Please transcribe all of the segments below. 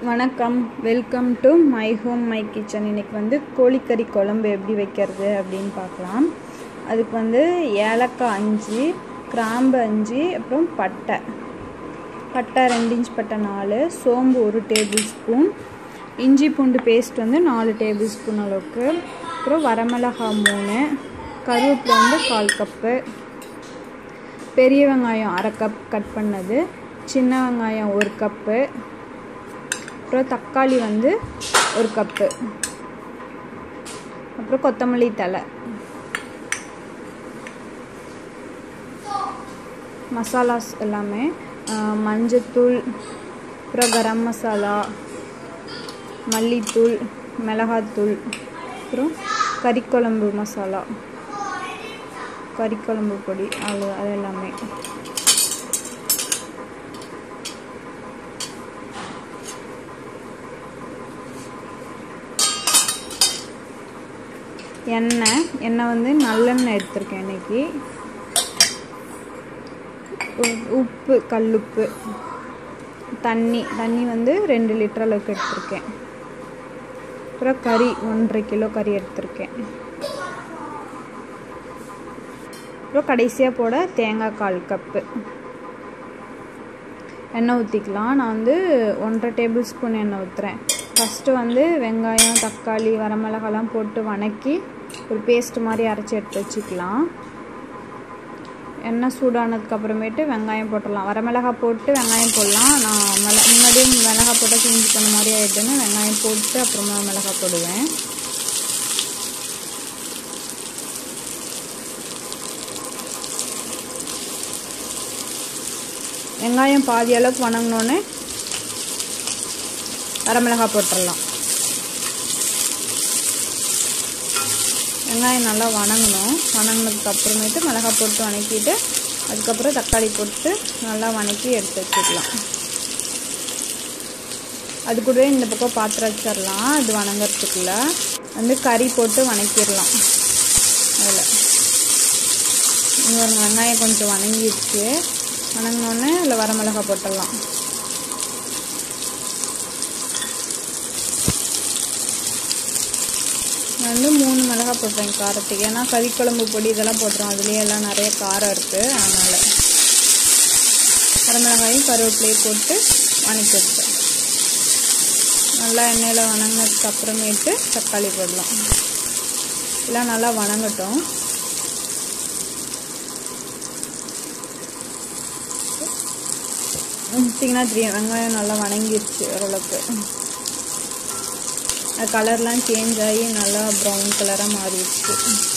வணக்கம் welcome to my home my kitchen இன்னைக்கு வந்து கோழிக்கறி குழம்பு எப்படி வைக்கிறது அப்படின்னு பார்க்கலாம் அதுக்கு வந்து ஏலக்காய் அஞ்சு கிராம்பு அஞ்சு அப்புறம் பட்டை பட்டை ரெண்டு இன்ச் பட்டை நாலு சோம்பு ஒரு டேபிள் ஸ்பூன் இஞ்சி பூண்டு பேஸ்ட் வந்து நாலு டேபிள் ஸ்பூன் அளவுக்கு அப்புறம் வரமிளகாய் மூணு கருவேப்பிலை வந்து கால் கப்பு பெரிய வெங்காயம் அரை கப் கட் பண்ணது சின்ன வெங்காயம் ஒரு கப்பு அப்புறம் தக்காளி வந்து ஒரு கப்பு அப்புறம் கொத்தமல்லி தலை மசாலாஸ் எல்லாமே மஞ்சத்தூள் அப்புறம் கரம் மசாலா மல்லித்தூள் மிளகாத்தூள் அப்புறம் கறிக்குழம்பு மசாலா கறிக்குழம்பு பொடி அவ்வளோ அது எல்லாமே எண்ணெய் எண்ணெய் வந்து நல்லெண்ணெய் எடுத்திருக்கேன் இன்னைக்கு உப்பு கல்லுப்பு தண்ணி தண்ணி வந்து ரெண்டு லிட்டர் அளவுக்கு எடுத்திருக்கேன் அப்புறம் கறி ஒன்றரை கிலோ கறி எடுத்திருக்கேன் அப்புறம் கடைசியாக போட தேங்காய் கால் கப்பு எண்ணெய் ஊற்றிக்கலாம் நான் வந்து ஒன்றரை டேபிள் ஸ்பூன் எண்ணெய் ஊற்றுறேன் ஃபஸ்ட்டு வந்து வெங்காயம் தக்காளி வரமிளகாலாம் போட்டு வணக்கி ஒரு பேஸ்ட் மாதிரி அரைச்சி எடுத்து வச்சுக்கலாம் எண்ணெய் சூடானதுக்கப்புறமேட்டு வெங்காயம் போட்டுடலாம் வரமிளகா போட்டு வெங்காயம் போடலாம் நான் மிள முன்னாடியே மிளகா போட்டால் கிஞ்சி பண்ண மாதிரி ஆகிடுதுன்னு வெங்காயம் போட்டு அப்புறமா மிளகா போடுவேன் வெங்காயம் பாதி அளவுக்கு வணங்கினோன்னே வரமிளகா போட்டுடலாம் வெங்காயம் நல்லா வணங்கணும் வணங்கினதுக்கு அப்புறமேட்டு மிளகா போட்டு வணக்கிட்டு அதுக்கப்புறம் தக்காளி போட்டு நல்லா வணக்கி எடுத்து வச்சுக்கலாம் அது கூடவே இந்த பக்கம் பாத்திரம் வச்சிடலாம் அது வணங்குறதுக்குள்ள வந்து கறி போட்டு வணக்கிடலாம் அதில் இன்னொரு வெங்காயம் கொஞ்சம் வணங்கிடுச்சு வணங்கினோடனே அதில் வரமிளகா போட்டுடலாம் நான் வந்து மூணு மிளகா போட்டேன் காரத்துக்கு ஏன்னா கறிக்குழம்பு பொடி இதெல்லாம் போட்டுரும் அதுலேயே எல்லாம் நிறைய காரம் இருக்குது அதனால் வரமிளகாயும் கருவேப்பிலையும் போட்டு வணக்கி எடுத்தேன் நல்லா எண்ணெயில் வணங்கினதுக்கு அப்புறமேட்டு தக்காளி போடலாம் எல்லாம் நல்லா வணங்கட்டும் பார்த்தீங்கன்னா தெரியும் வெங்காயம் நல்லா வணங்கிருச்சு ஓரளவுக்கு அது கலர்லாம் சேஞ்ச் ஆகி நல்லா ப்ரௌன் கலராக மாறிடுச்சு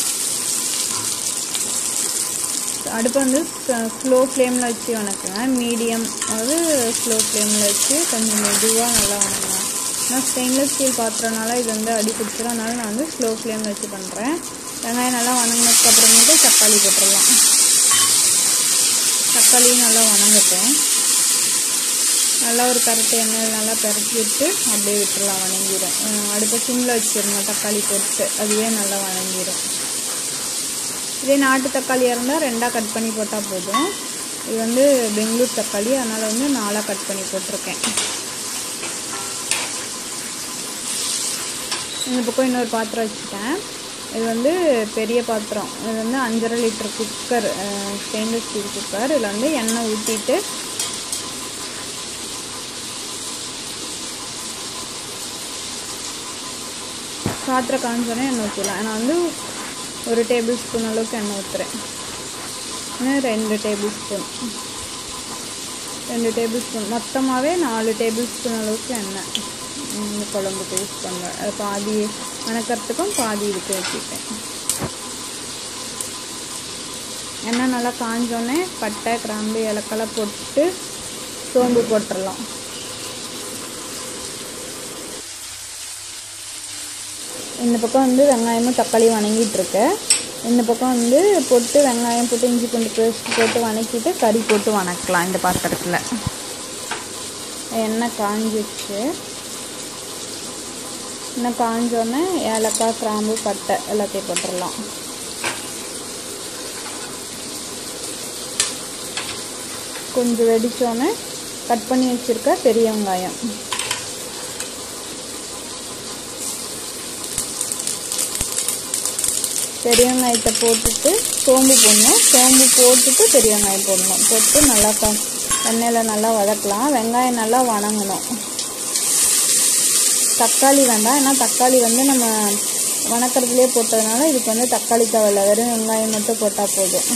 அடுப்பு வந்து ஸ்லோ ஃப்ளேமில் வச்சு வணக்குங்க மீடியம் அதாவது ஸ்லோ ஃப்ளேமில் வச்சு கொஞ்சம் மெதுவாக நல்லா வணங்கலாம் நான் ஸ்டெயின்லெஸ் ஸ்டீல் பாத்திரனால இது வந்து அடி பிடிச்சிடும் அதனால நான் வந்து ஸ்லோ ஃப்ளேமில் வச்சு பண்ணுறேன் வெங்காயம் நல்லா வணங்கினதுக்கு அப்புறமேட்டு தக்காளி போட்டுடலாம் தக்காளியும் நல்லா வணங்கட்டும் நல்லா ஒரு கரெக்ட் எண்ணெயில் நல்லா பரட்டி விட்டு அப்படியே விட்டுடலாம் வணங்கிடும் அடுப்பு சிம்மில் வச்சிடணும் தக்காளி போட்டு அதுவே நல்லா வணங்கிடும் இதே நாட்டு தக்காளியாக இருந்தால் ரெண்டாக கட் பண்ணி போட்டால் போதும் இது வந்து பெங்களூர் தக்காளி அதனால் வந்து நாலாக கட் பண்ணி போட்டிருக்கேன் இந்த பக்கம் இன்னொரு பாத்திரம் வச்சுட்டேன் இது வந்து பெரிய பாத்திரம் இது வந்து அஞ்சரை litre cooker stainless steel cooker இதில் வந்து எண்ணெய் ஊற்றிட்டு பாத்திரம் காஞ்சோன்னே எண்ணெய் ஊற்றிடலாம் நான் வந்து ஒரு டேபிள் ஸ்பூன் அளவுக்கு எண்ணெய் ஊற்றுறேன் இன்னும் ரெண்டு டேபிள் ஸ்பூன் ரெண்டு டேபிள் ஸ்பூன் மொத்தமாகவே நாலு டேபிள் ஸ்பூன் அளவுக்கு எண்ணெய் இந்த குழம்புக்கு யூஸ் பண்ணுவேன் அது பாதி வணக்கிறதுக்கும் பாதி இதுக்கு வச்சுட்டேன் எண்ணெய் நல்லா காஞ்சோன்னே பட்டை கிராம்பு இலக்கெல்லாம் போட்டு சோம்பு போட்டுடலாம் இந்த பக்கம் வந்து வெங்காயமும் தக்காளியும் வணங்கிட்டுருக்கு இந்த பக்கம் வந்து போட்டு வெங்காயம் போட்டு இஞ்சி பூண்டு பேஸ்ட் போட்டு வணக்கிட்டு கறி போட்டு வணக்கலாம் இந்த பாத்திரத்தில் எண்ணெய் காஞ்சிச்சு எண்ணெய் காஞ்சோடனே ஏலக்காய் கிராம்பு பட்டை எல்லாத்தையும் போட்டுடலாம் கொஞ்சம் வெடித்தோன்னே கட் பண்ணி வச்சுருக்க பெரிய வெங்காயம் பெரிய வெங்காயத்தை போட்டுட்டு சோம்பு போடணும் சோம்பு போட்டுட்டு பெரிய வெங்காயம் போடணும் போட்டு நல்லா க எண்ணெயில் நல்லா வதக்கலாம் வெங்காயம் நல்லா வணங்கணும் தக்காளி வேண்டாம் ஏன்னா தக்காளி வந்து நம்ம வணக்கறதுலேயே போட்டதுனால இதுக்கு வந்து தக்காளி தேவையில்ல வெறும் வெங்காயம் மட்டும் போட்டால் போதும்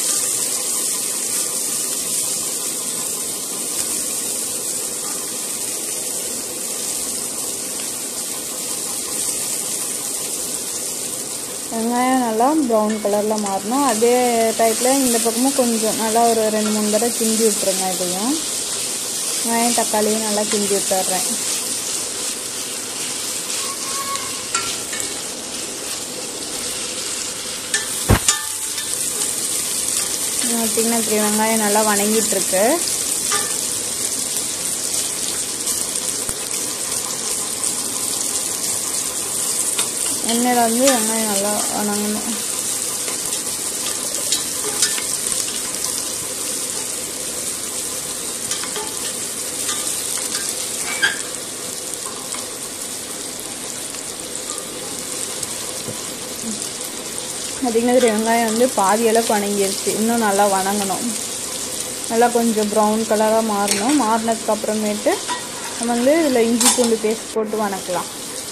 வெங்காயம் நல்லா ப்ரௌன் கலரில் மாறணும் அதே டைப்பில் இந்த பக்கமும் கொஞ்சம் நல்லா ஒரு ரெண்டு மூணு தடவை கிண்டி விட்டுருங்க இதையும் வெங்காயம் தக்காளியும் நல்லா கிண்டி விட்டுறேன் பார்த்திங்கன்னா இப்படி வெங்காயம் நல்லா வணங்கிட்டுருக்கு எண்ணெயில் வந்து வெங்காயம் நல்லா வணங்கணும் பார்த்திங்கன்னா இது வெங்காயம் வந்து பாதி அளவுக்கு வணங்கிருச்சு இன்னும் நல்லா வணங்கணும் நல்லா கொஞ்சம் ப்ரௌன் கலராக மாறணும் மாறினதுக்கு அப்புறமேட்டு நம்ம வந்து இதில் இஞ்சி பூண்டு பேஸ்ட் போட்டு வணக்கலாம்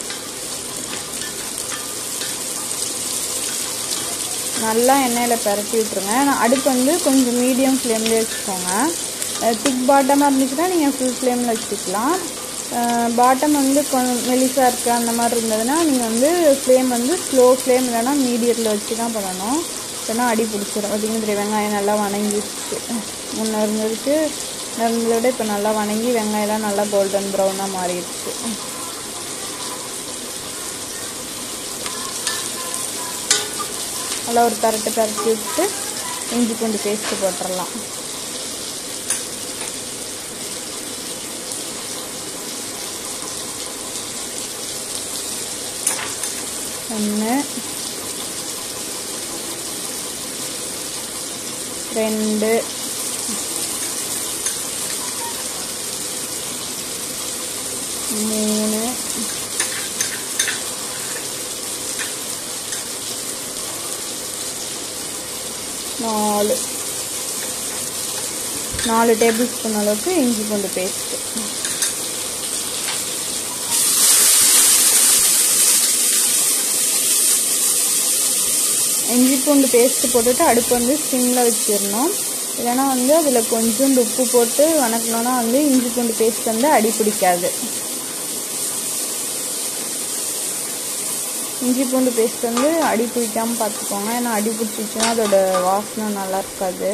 நல்லா எண்ணெயில் பரட்டி விட்ருங்க ஆனால் அடுப்பு வந்து கொஞ்சம் மீடியம் ஃப்ளேம்லேயே வச்சுக்கோங்க திக் பாட்டமாக இருந்துச்சுன்னா நீங்கள் ஃபுல் ஃப்ளேமில் வச்சுக்கலாம் பாட்டம் வந்து கொஞ்சம் மெலிசாக இருக்குது அந்த மாதிரி இருந்ததுன்னா நீங்கள் வந்து ஃப்ளேம் வந்து ஸ்லோ ஃப்ளேம் இல்லைனா மீடியத்தில் வச்சு தான் பண்ணணும் இல்லைன்னா அடி பிடிச்சிடும் பார்த்திங்கன்னா வெங்காயம் நல்லா வணங்கிடுச்சு முன்னே இருந்ததுக்கு இருந்ததை விட இப்போ நல்லா வணங்கி வெங்காயம்லாம் நல்லா கோல்டன் ப்ரௌனாக மாறிடுச்சு நல்லா ஒரு பரட்டு பரட்டி விட்டு இஞ்சி பூண்டு பேஸ்ட்டு போட்டுடலாம் ஒன்று ரெண்டு மூணு நாலு நாலு டேபிள் ஸ்பூன் அளவுக்கு இஞ்சி பூண்டு பேஸ்ட்டு இஞ்சி பூண்டு பேஸ்ட்டு போட்டுட்டு அடுப்பு வந்து சிம்மில் வச்சிடணும் இல்லைன்னா வந்து அதில் கொஞ்சோண்டு உப்பு போட்டு வணக்கணும்னா வந்து இஞ்சி பூண்டு பேஸ்ட் வந்து அடி பிடிக்காது இஞ்சி பூண்டு பேஸ்ட் வந்து அடி பிடிக்காமல் பார்த்துக்கோங்க ஏன்னா அடி பிடிச்சிச்சுன்னா அதோட வாசனை நல்லா இருக்காது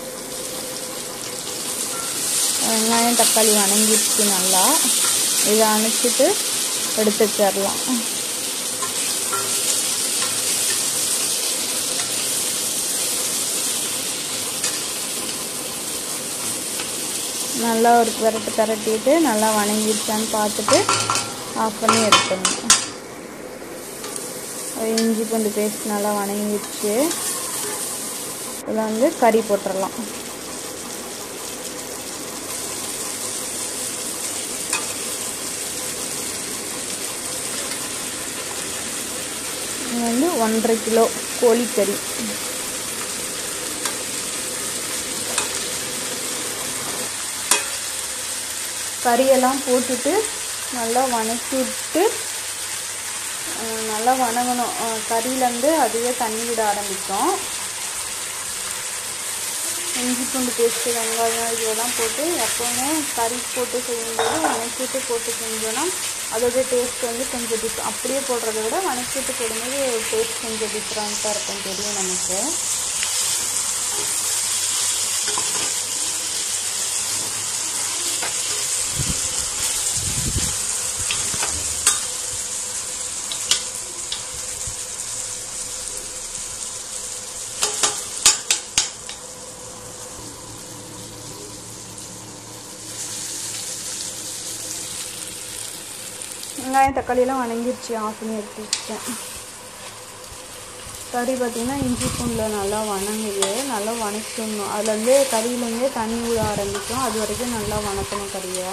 வெங்காயம் தக்காளி வணங்கிடுச்சு நல்லா இதை அணைச்சிட்டு எடுத்து வச்சிடலாம் நல்லா ஒரு விரட்டு பரட்டிட்டு நல்லா வணங்கிடுச்சான்னு பார்த்துட்டு ஆஃப் பண்ணி எடுத்துடணும் இஞ்சி பூண்டு பேஸ்ட் நல்லா வணங்கிடுச்சு இதில் வந்து கறி போட்டுடலாம் இது வந்து ஒன்றரை கிலோ கோழிக்கறி கறியெல்லாம் போட்டுட்டு நல்லா வணக்கி விட்டு நல்லா வணங்கணும் கறியிலேருந்து அதுவே தண்ணி விட ஆரம்பிக்கும் இஞ்சி பூண்டு பேஸ்ட்டு வெங்காயம் இதெல்லாம் போட்டு எப்போவுமே கறி போட்டு செய்யும்போது வணக்கிட்டு போட்டு செஞ்சோன்னா அதோட டேஸ்ட் வந்து கொஞ்சம் டிஃப் அப்படியே போடுறத விட வணக்கிட்டு போடும்போது டேஸ்ட் கொஞ்சம் டிஃப்ரெண்ட்டாக இருக்கும் தெரியும் நமக்கு வெங்காயம் தக்காளியெல்லாம் வணங்கிருச்சு ஆஃப் பண்ணி எடுத்து வச்சுட்டேன் கறி பார்த்திங்கன்னா இஞ்சி பூண்டில் நல்லா வணங்குது நல்லா வணக்கிடணும் அதுலேருந்தே கறியிலேருந்தே தண்ணி ஊற ஆரம்பிக்கும் அது வரைக்கும் நல்லா வணக்கணும் கறியை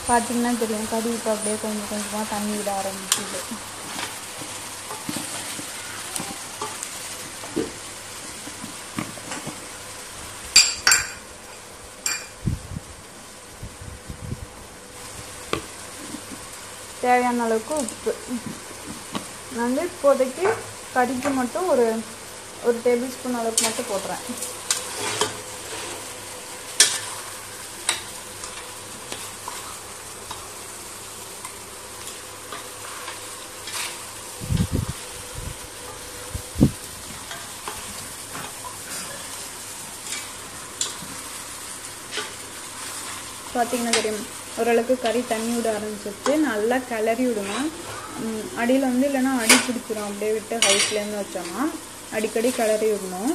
பார்த்தீங்கன்னா தெரியும் கறி இப்போ அப்படியே கொஞ்சம் கொஞ்சமாக தண்ணி விட ஆரம்பிச்சுது தேவையான அளவுக்கு உப்பு நான் வந்து இப்போதைக்கு கறிக்கு மட்டும் ஒரு ஒரு டேபிள் ஸ்பூன் அளவுக்கு மட்டும் போடுறேன் பார்த்தீங்கன்னா தெரியும் ஓரளவுக்கு கறி தண்ணி விட ஆரம்பிச்சிருச்சு நல்லா கிளறி விடணும் அடியில் வந்து இல்லைன்னா அடி பிடிச்சிரும் அப்படியே விட்டு ஹை ஃப்ளேமில் வச்சோம்னா அடிக்கடி கிளறி விடணும்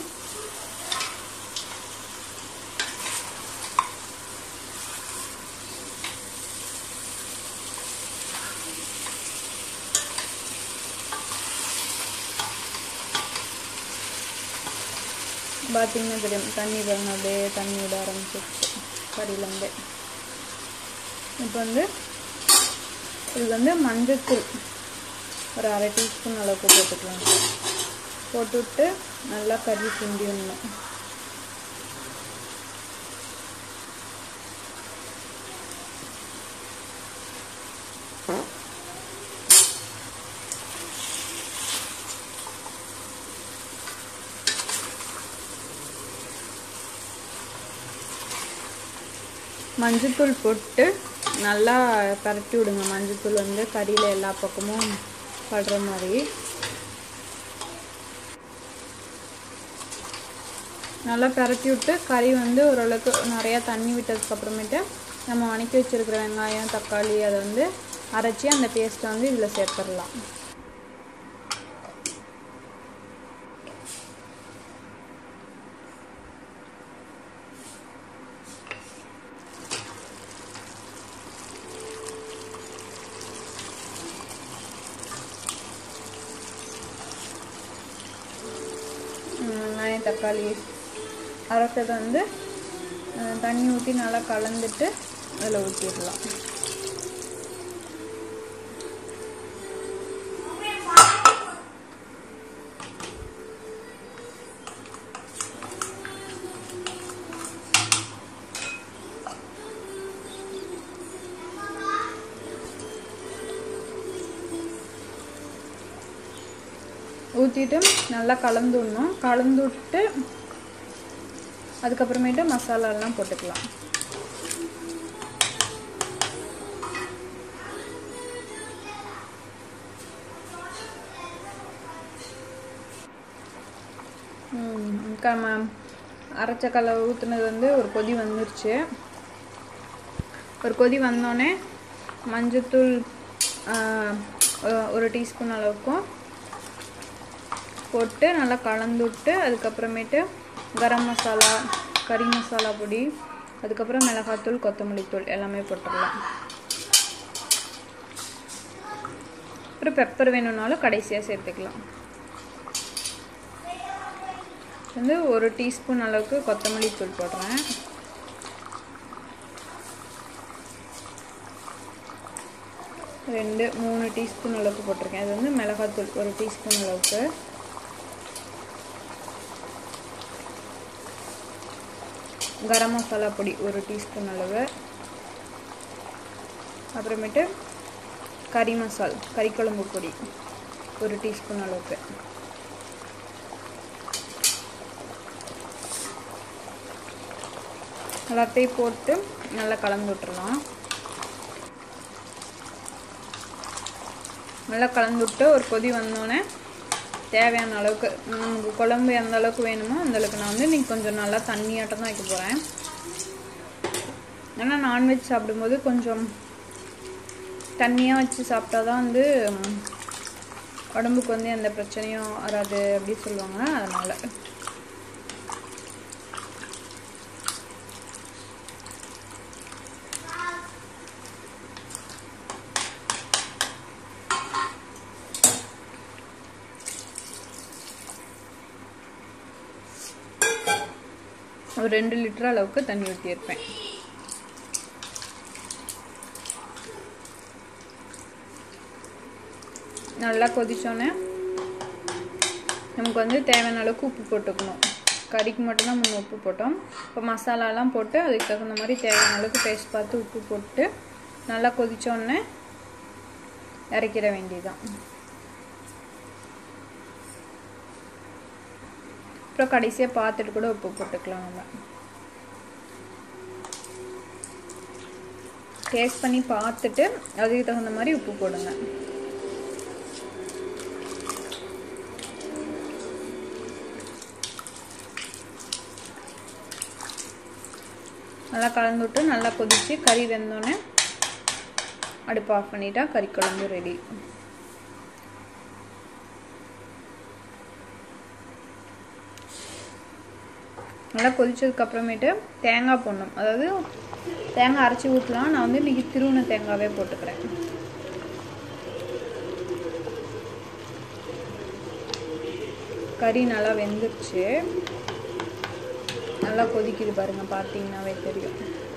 பார்த்தீங்கன்னா தெரியும் தண்ணி பாருங்க அப்படியே தண்ணி விட ஆரம்பிச்சிருச்சு கறியிலேருந்து இப்போ வந்து இது வந்து மஞ்சத்தூள் ஒரு அரை டீஸ்பூன் அளவுக்கு போட்டுக்கலாம் போட்டுவிட்டு நல்லா கறி கிண்டி விடணும் மஞ்சத்தூள் போட்டு நல்லா பரட்டி விடுங்க மஞ்சத்தூள் வந்து கறியில் எல்லா பக்கமும் படுற மாதிரி நல்லா பரட்டி விட்டு கறி வந்து ஓரளவுக்கு நிறையா தண்ணி விட்டதுக்கு அப்புறமேட்டு நம்ம வணக்கி வச்சுருக்கிற வெங்காயம் தக்காளி அதை வந்து அரைச்சி அந்த டேஸ்ட்டை வந்து இதில் சேர்த்துடலாம் வெங்காயம் தக்காளி அரைச்சதை வந்து தண்ணி ஊற்றி நல்லா கலந்துட்டு அதில் ஊற்றிடலாம் ஊற்றிட்டு நல்லா கலந்து விடணும் கலந்து விட்டு அதுக்கப்புறமேட்டு மசாலாலாம் போட்டுக்கலாம் அரைச்ச கல்லை ஊற்றுனது வந்து ஒரு கொதி வந்துருச்சு ஒரு கொதி வந்தோடனே மஞ்சத்தூள் ஒரு டீஸ்பூன் அளவுக்கும் போட்டு நல்லா கலந்து விட்டு அதுக்கப்புறமேட்டு கரம் மசாலா கறி மசாலா பொடி அதுக்கப்புறம் மிளகாத்தூள் கொத்தமல்லி தூள் எல்லாமே போட்டுடலாம் அப்புறம் பெப்பர் வேணும்னாலும் கடைசியாக சேர்த்துக்கலாம் வந்து ஒரு டீஸ்பூன் அளவுக்கு கொத்தமல்லி தூள் போடுறேன் ரெண்டு மூணு டீஸ்பூன் அளவுக்கு போட்டிருக்கேன் அது வந்து மிளகாத்தூள் ஒரு டீஸ்பூன் அளவுக்கு கரம் மசாலா பொடி ஒரு டீஸ்பூன் அளவு அப்புறமேட்டு கறி மசால் கறி குழம்பு பொடி ஒரு டீஸ்பூன் அளவுக்கு எல்லாத்தையும் போட்டு நல்லா கலந்து விட்டுறலாம் நல்லா கலந்து விட்டு ஒரு கொதி வந்தோடனே தேவையான அளவுக்கு நமக்கு குழம்பு எந்த அளவுக்கு வேணுமோ அந்த அளவுக்கு நான் வந்து இன்றைக்கி கொஞ்சம் நல்லா தண்ணியாட்டம் தான் வைக்க போகிறேன் ஏன்னா நான்வெஜ் சாப்பிடும்போது கொஞ்சம் தண்ணியாக வச்சு சாப்பிட்டா தான் வந்து உடம்புக்கு வந்து எந்த பிரச்சனையும் வராது அப்படி சொல்லுவாங்க அதனால் ஒரு ரெண்டு லிட்டர் அளவுக்கு தண்ணி ஊற்றியிருப்பேன் நல்லா கொதிச்சோன்னே நமக்கு வந்து தேவையான அளவுக்கு உப்பு போட்டுக்கணும் கறிக்கு மட்டும்தான் முன்ன உப்பு போட்டோம் இப்போ மசாலாலாம் போட்டு அதுக்கு தகுந்த மாதிரி தேவையான அளவுக்கு டேஸ்ட் பார்த்து உப்பு போட்டு நல்லா கொதிச்சோடனே இறக்கிட வேண்டியதுதான் அப்புறம் கடைசியாக பார்த்துட்டு கூட உப்பு போட்டுக்கலாம் நம்ம டேஸ்ட் பண்ணி பார்த்துட்டு அதுக்கு தகுந்த மாதிரி உப்பு போடுங்க நல்லா கலந்து விட்டு நல்லா கொதித்து கறி வெந்தோடனே அடுப்பு ஆஃப் பண்ணிட்டா கறி குழம்பு ரெடி நல்லா கொதிச்சதுக்கு அப்புறமேட்டு தேங்காய் போடணும் அதாவது தேங்காய் அரைச்சி ஊற்றலாம் நான் வந்து இன்றைக்கி திருவுண தேங்காவே போட்டுக்கிறேன் கறி நல்லா வெந்துருச்சு நல்லா கொதிக்குது பாருங்க பார்த்தீங்கன்னாவே தெரியும்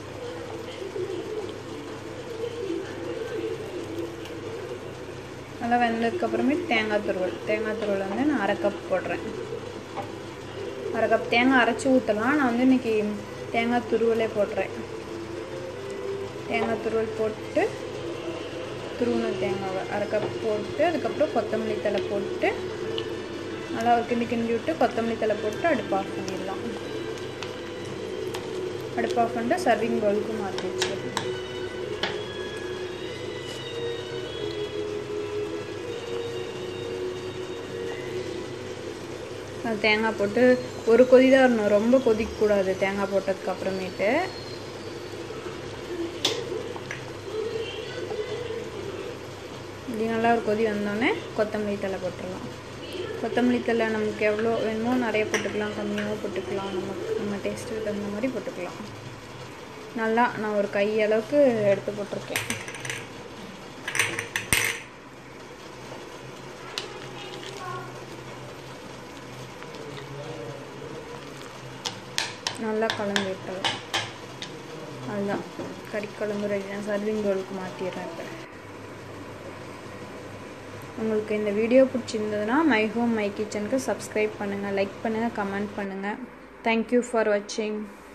நல்லா வெந்ததுக்கு அப்புறமே தேங்காய் துருவல் தேங்காய் துருவல் வந்து நான் அரை கப் போடுறேன் அரை கப் தேங்காய் அரைச்சி ஊற்றலாம் நான் வந்து இன்றைக்கி தேங்காய் துருவலே போடுறேன் தேங்காய் துருவல் போட்டு துருவின தேங்காவை அரை கப் போட்டு அதுக்கப்புறம் கொத்தமல்லி தலை போட்டு நல்லா கிண்டி கிண்டி விட்டு கொத்தமல்லி தலை போட்டு அடுப்பு ஆஃப் பண்ணிடலாம் அடுப்பு ஆஃப் பண்ணிட்டு சர்விங் பவுலுக்கு மாற்றி வச்சிடலாம் தேங்காய் போட்டு ஒரு கொதி தான் வரணும் ரொம்ப கொதிக்கக்கூடாது தேங்காய் போட்டதுக்கு அப்புறமேட்டு இப்படி நல்லா ஒரு கொதி வந்தோடனே கொத்தமல்லி தலை போட்டுடலாம் கொத்தமல்லி தலை நமக்கு எவ்வளோ வேணுமோ நிறைய போட்டுக்கலாம் கம்மியாகவும் போட்டுக்கலாம் நமக்கு நம்ம டேஸ்ட்டுக்கு தகுந்த மாதிரி போட்டுக்கலாம் நல்லா நான் ஒரு கை அளவுக்கு எடுத்து போட்டிருக்கேன் நல்லா கலந்து விட்டுறலாம் அதுதான் கறிக்குழம்பு ரெடி நான் சர்விங் பவுலுக்கு மாற்றிடுறேன் இப்போ உங்களுக்கு இந்த வீடியோ பிடிச்சிருந்ததுன்னா மை ஹோம் மை கிச்சனுக்கு சப்ஸ்கிரைப் பண்ணுங்கள் லைக் பண்ணுங்கள் கமெண்ட் பண்ணுங்கள் தேங்க்யூ ஃபார் வாட்சிங்